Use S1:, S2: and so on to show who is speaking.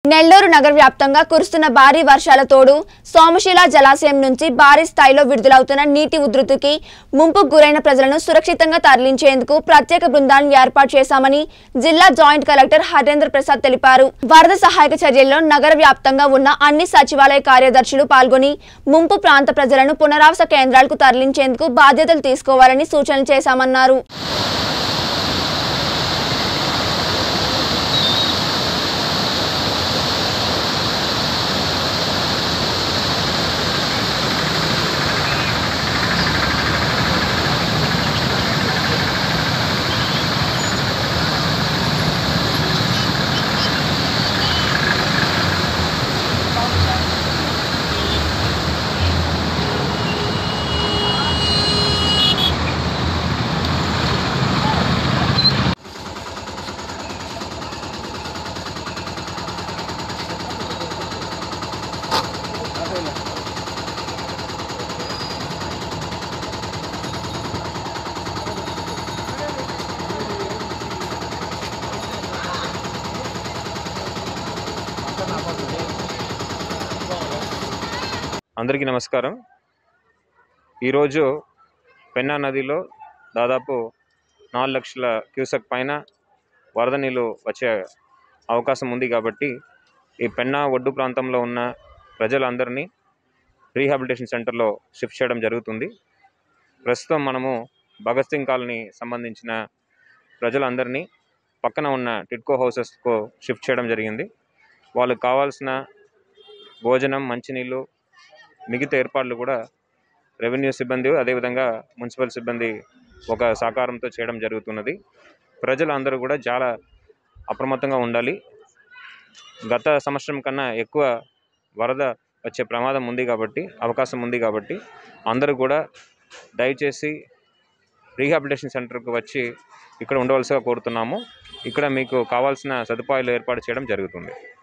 S1: నెల్లూరు నగర వ్యాప్తంగా కురుస్తున్న భారీ వర్షాల తోడు సోమశిల జలాశయం నుంచి భారీ స్థాయిలో విడుదలవుతున్న నీటి ఉధృతికి ముంపుకు గురైన ప్రజలను సురక్షితంగా తరలించేందుకు ప్రత్యేక బృందాలను ఏర్పాటు చేశామని జిల్లా జాయింట్ కలెక్టర్ హరేంద్ర ప్రసాద్ తెలిపారు వరద సహాయక చర్యల్లో నగర వ్యాప్తంగా ఉన్న అన్ని సచివాలయ కార్యదర్శులు పాల్గొని ముంపు ప్రాంత ప్రజలను పునరావాస కేంద్రాలకు తరలించేందుకు బాధ్యతలు తీసుకోవాలని సూచనలు చేశామన్నారు
S2: అందరికీ నమస్కారం ఈరోజు పెన్నా నదిలో దాదాపు నాలుగు లక్షల క్యూసెక్ పైన వరద నీళ్ళు వచ్చే అవకాశం ఉంది కాబట్టి ఈ పెన్నా ఒడ్డు ప్రాంతంలో ఉన్న ప్రజలందరినీ రీహాబిలిటేషన్ సెంటర్లో షిఫ్ట్ చేయడం జరుగుతుంది ప్రస్తుతం మనము భగత్ సింగ్ కాలనీ సంబంధించిన ప్రజలందరినీ పక్కన ఉన్న టిట్కో హౌసెస్కు షిఫ్ట్ చేయడం జరిగింది వాళ్ళకి కావాల్సిన భోజనం మంచినీళ్ళు మిగతా ఏర్పాట్లు కూడా రెవెన్యూ సిబ్బంది అదేవిధంగా మున్సిపల్ సిబ్బంది ఒక సహకారంతో చేయడం జరుగుతున్నది ప్రజలందరూ కూడా చాలా అప్రమత్తంగా ఉండాలి గత సంవత్సరం కన్నా ఎక్కువ వరద వచ్చే ప్రమాదం ఉంది కాబట్టి అవకాశం ఉంది కాబట్టి అందరూ కూడా దయచేసి రీహాబిలిటేషన్ సెంటర్కి వచ్చి ఇక్కడ ఉండవలసిగా కోరుతున్నాము ఇక్కడ మీకు కావాల్సిన సదుపాయాలు ఏర్పాటు చేయడం జరుగుతుంది